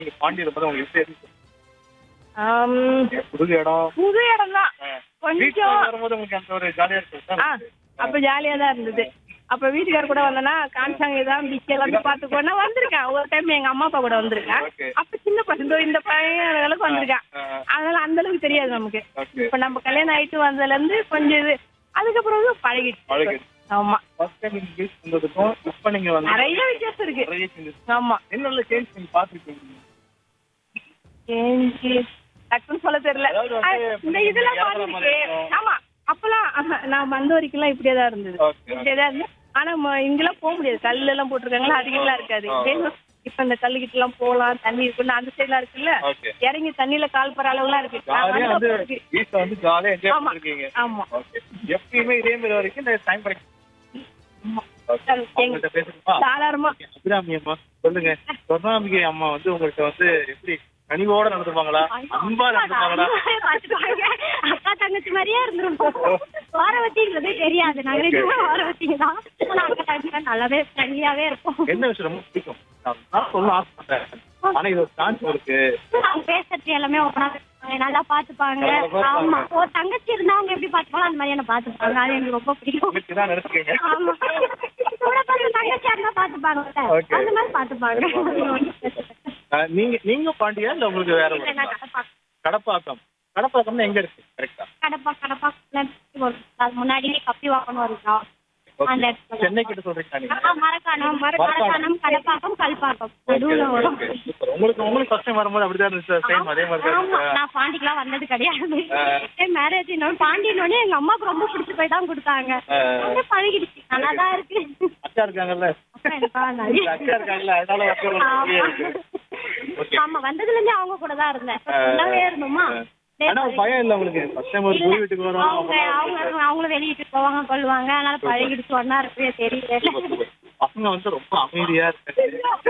நீங்க பாண்டி இருப்பது உங்களுக்கு எப்படி இருந்துச்சு ஆம், புது இடம் புது இடம் தான் வீட்டுல கொஞ்சம் வரும்போது உங்களுக்கு அந்த ஒரு ஜாலியா இருக்கு ஆ அப்ப ஜாலியா தான் இருந்தது அப்ப வீட்டுக்கார கூட வந்தேன்னா காமிச்சாங்க இதான் பீச் எல்லாத்தையும் பாத்துக்கோன்னா வந்திருக்கேன் ஒரு டைம் எங்க அம்மா அப்பா கூட வந்திருக்கேன் Okay. அப்ப சின்ன பசங்க இந்த பையன் அளவுக்கு வந்திருக்கேன் ஆ, ஆ. அதனால அந்த அளவுக்கு தெரியாது நமக்கு Okay. இப்ப நம்ம கல்யாணம் ஆயிட்டு வந்ததுல இருந்து கொஞ்சம் இது அதுக்கப்புறம் வந்து பழகிடுச்சு பழகிடுச்சு. ஆமா ஃபர்ஸ்ட் டைம் நீங்க பீச் வந்ததுக்கும் இப்ப நீங்க வந்து நிறைய வித்தியாசம் இருக்கு நிறைய changes. ஆமா என்னென்ன சேஞ்ச் நீங்க பாத்துருக்கீங்க சேஞ்சி டக்குன்னு சொல்ல தெரியல அதாவது வந்து அஹ் இந்த நீங்க இதெல்லாம் இறங்குற பார்த்துருக்கு மாதிரி இருக்கும். ஆமா அப்பெல்லாம் ஆஹா, நான் வந்த வரைக்கும்லாம் இப்படியே தான் இருந்தது Okay. இப்படியே தான் இருந்தது ஆனா ம- இங்கெல்லாம் போக முடியாது கல்லு எல்லாம் போட்டிருக்காங்களா அதிகம்லாம் இருக்காது ஆ. வேணும் இப்ப இந்த கல்லுகிட்ட எல்லாம் போலாம் தண்ணி இருக்குன்னு அந்த சைடுலாம் இருக்குல்ல Okay. இறங்கி தண்ணியில கால் பற அளவுலாம் இருக்கு நான் ஜாலியா வந்து வந்தப்ப இருக்கு. பீச்ல வந்து ஜாலியா என்ஜாய் ஆமா. பண்ணிருக்கீங்க ஆமா ஓகே எப்பயுமே இதே மாதிரி வரைக்கும் இந்த டைம் கிடைக்கும் ஆமா. Okay. சரி, அவங்கள்ட்ட பேசணுமா தாராளமா அபிராமி அம்மா சொல்லுங்க சொர்ணாம்பிகை அம்மா வந்து உங்கள்ட்ட வந்து எப்படி கனிவோட நடந்துப்பாங்களா அன்பா நடந்துப்பாங்களா பாத்துப்பாங்க. அக்கா தங்கச்சி மாதிரியே இருந்துருப்போம் வாரவத்திங்கிறதே தெரியாது நாங்க நிஜமா வாரவத்திங்க தான் ஆனா அக்கா தங்கச்சி நல்லாவே ஃப்ரெண்ட்லியாவே இருப்போம் என்ன விஷயம் ரொம்ப பிடிக்கும் நான் நான் சொல்ல ஆசைப்பட்டேன் ஆனா இது ஒரு சான்ஸ் இருக்கு அவங்க பேசுறது எல்லாமே ஒன்றா பேசுவாங்க, நல்லா பாத்துப்பாங்க நல்லா பாத்துப்பாங்க. ஆமா ஒரு தங்கச்சி இருந்தா அவங்க எப்படி பாத்துப்பாங்க அந்த மாதிரி என்ன பாத்துப்பாங்க அது எனக்கு ரொம்ப பிடிக்கும் உங்களுக்கு தான் நினைச்சுக்கீங்க ஆமா கூட பிறந்த தங்கச்சியா இருந்தா பாத்துப்பாங்க Okay. அந்த மாதிரி பாத்துப்பாங்க அஹ், நீங்க நீங்க பாண்டியா இல்ல உங்களுக்கு வேற ஊரா? நான் கடப்பா கடப்பாக்கம் கடப்பாக்கம்னா எங்க இருக்கு கரெக்டா கடப்பா கடப்பா ஒரு அது முன்னாடியே கப்பி வாக்கணும் இருக்கோம் அந்த இடத்துல சென்னை கிட்ட சொல்றீங்களா நீங்க ஆ, மரக்காணம் மரக்காணம் கடப்பாக்கம் கல்பாக்கம் Okay, நடுவுல வரும் okay, super. உங்களுக்கு உங்களுக்கு ஃபர்ஸ்ட் டைம் வரும்போது அப்படிதான் இருந்துச்சு சேம் அதே மாதிரி தான் ஆமா இருந்துச்சா? நான் பாண்டிக்கெல்லாம் வந்தது கிடையாது ஆ. மேரேஜ் பாண்டினோடனே எங்க அம்மாவுக்கு ரொம்ப பிடிச்சு போய் தான் கொடுத்தாங்க ஆ. அப்படியே பழகிடுச்சு நல்லா தான் இருக்கு அக்கா இருக்காங்கல்ல அப்புறம் எனக்கு தான் இல்ல, அக்கா இருக்காங்கல்ல அதனால வந்து உங்களுக்கு அப்படியே இருக்கு ஓகே ஆமா வந்ததுல இருந்தே அவங்க கூட தான் இருந்தேன் ஃபுல்லாவே இருந்தோமா ஆனா ஒரு பயம் இல்ல உங்களுக்கு ஃபர்ஸ்ட் டைம் ஒரு புது வீட்டுக்கு வரோம் அவங்க அவங்க அவங்களும் வெளியிட்டு போவாங்க கொள்வாங்க அதனால பழகிடுச்சு ஒன்னா இருக்கு தெரியல பசங்க வந்து ரொம்ப அமைதியா இருக்கு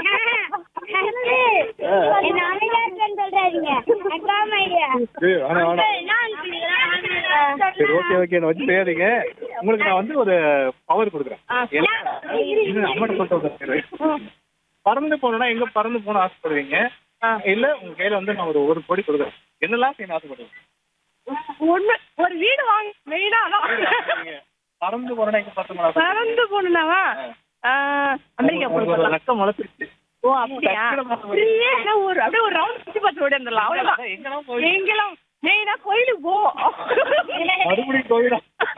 என்ன அமைதியா இருக்கேன்னு சொல்றாதீங்க அக்காம ஐடியா ஏய், வேணாம், வேணாம். சரி ஓகே ஓகே நான் வச்சு செய்யாதீங்க உங்களுக்கு நான் வந்து ஒரு பவர் கொடுக்குறேன் என்ன? இது அம்மாட்ட சொல்லிட்டு வந்தேன். பறந்து போகணும்னா எங்க பறந்து போகணும் ஆசைப்படுவீங்க இல்ல உங்க கையில வந்து நான் ஒரு ஒரு கோடி கொடுக்குறேன் என்னெல்லாம் செய்யணும் ஆசைப்படுவீங்க ஒண்ணு ஒரு வீடு வாங்க மெயினா அதான் நீங்க பறந்து போனா எங்க பறந்து போனா பறந்து போகணும்னாவா ஆஹ், அமெரிக்கா உங்களுக்கு ஒரு போகலாம் ரத்தம் முளைச்சிருச்சு ஓ அப்படியா இல்லையே, நான் ஒரு அப்படியே ஒரு ரவுண்ட் சுத்தி பார்த்து ஓடி வந்துடலாம் அவ்வளவுதான் எங்கன்னா போய் எங்கெல்லாம் மெயினா கோயிலுக்கு போவோம் மறுபடியும் கோயிலா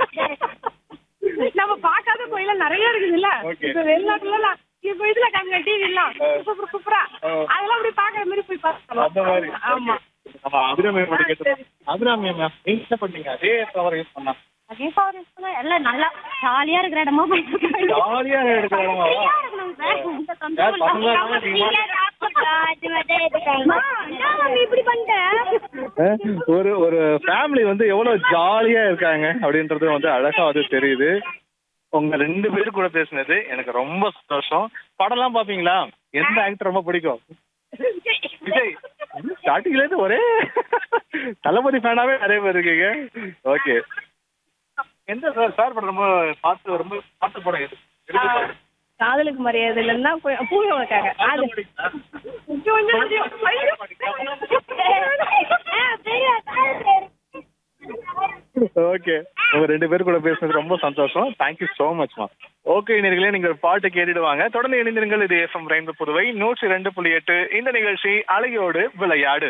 நம்ம பார்க்காத கோயில நிறைய இருக்குதுல்ல Okay. இப்ப வெளிநாட்டுல எல்லாம் இப்ப இதுல காமிங்க டிவி எல்லாம் சூப்பர் சூப்பரா ஆ. அதெல்லாம் அப்படி பாக்குற மாதிரி போய் அந்த மாதிரி பார்க்கலாம் ஆமா நம்ம அபிராமி மட்டும் கேட்டு அபிராமி மேம் நீங்க என்ன பண்ணீங்க அதே பவர் யூஸ் பண்ணா அதே பவர் யூஸ் பண்ணா எல்லாம் நல்லா ஜாலியா இருக்கிற இடமா போயிட்டு இருக்காங்க. ஜாலியா இருக்கிற இடமா ஃப்ரீயா இருக்கணும் சார். இந்த யார் தொந்தரவு பசங்க இல்லாம இருக்காங்க, நீங்க ஃப்ரீயா சாப்பிடலாம். அது மட்டும் எடுத்துக்கலாம். என்ன மம்மி இப்படி பண்ணிட்ட? ஒரு ஒரு ஃபேமிலி வந்து எவ்வளவு ஜாலியா இருக்காங்க அப்படின்றது வந்து அழகா வந்து தெரியுது உங்க ரெண்டு பேரு கூட பேசுனது எனக்கு ரொம்ப சந்தோஷம் படம்லாம் பாப்பீங்களா எந்த ஆக்டர் ரொம்ப பிடிக்கும் விஜய் ஸ்டார்டிங்ல இருந்து ஒரே தளபதி ஃபேனாவே நிறைய பேர் இருக்கீங்க ஓகே எந்த சார் சார் படம் ரொம்ப பார்த்து ரொம்ப பார்த்து படம் எது ஆ, காதலுக்கு மரியாதையில இருந்தா பூமி உனக்காக அது கொஞ்சம் கொஞ்சம் கொஞ்சம். ஐயோ. ஆ, பெரிய காதல் ஓகே உங்க ரெண்டு பேரும் கூட பேசுனது ரொம்ப சந்தோஷம் தேங்க்யூ சோ மச்மா ஓகே நேர்களே நீங்க ஒரு பாட்டு கேட்டுடுவாங்க தொடர்ந்து இணைந்திருங்கள் இது எஃப்எம் ரெண்டு புதுவை நூற்றி ரெண்டு புள்ளி எட்டு இந்த நிகழ்ச்சி அழகியோடு விளையாடு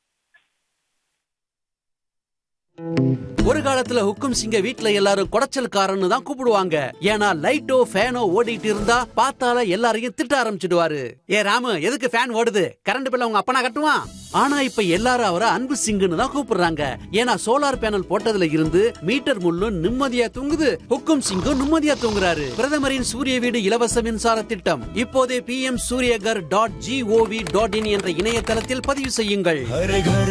ஒரு காலத்துல ஹுக்கும் சிங்க வீட்ல எல்லாரும் குடைச்சல்காரன்னு தான் கூப்பிடுவாங்க ஏன்னா லைட்டோ ஃபேனோ ஓடிட்டு இருந்தா பார்த்தால எல்லாரையும் திட்ட ஆரம்பிச்சிடுவாரு ஏ ராமு எதுக்கு ஃபேன் ஓடுது கரண்ட் பில்ல உங்க அப்பனா கட்டுவான் ஆனா இப்ப எல்லாரும் அவரை அன்பு சிங்குன்னு தான் கூப்பிடுறாங்க ஏன்னா சோலார் பேனல் போட்டதுல இருந்து மீட்டர் முள்ளும் நிம்மதியா தூங்குது ஹுக்கும் சிங்கும் நிம்மதியா தூங்குறாரு பிரதமரின் சூரிய வீடு இலவச மின்சார திட்டம் இப்போதே P M Suryaghar dot GOV dot in என்ற இணையதளத்தில் பதிவு செய்யுங்கள்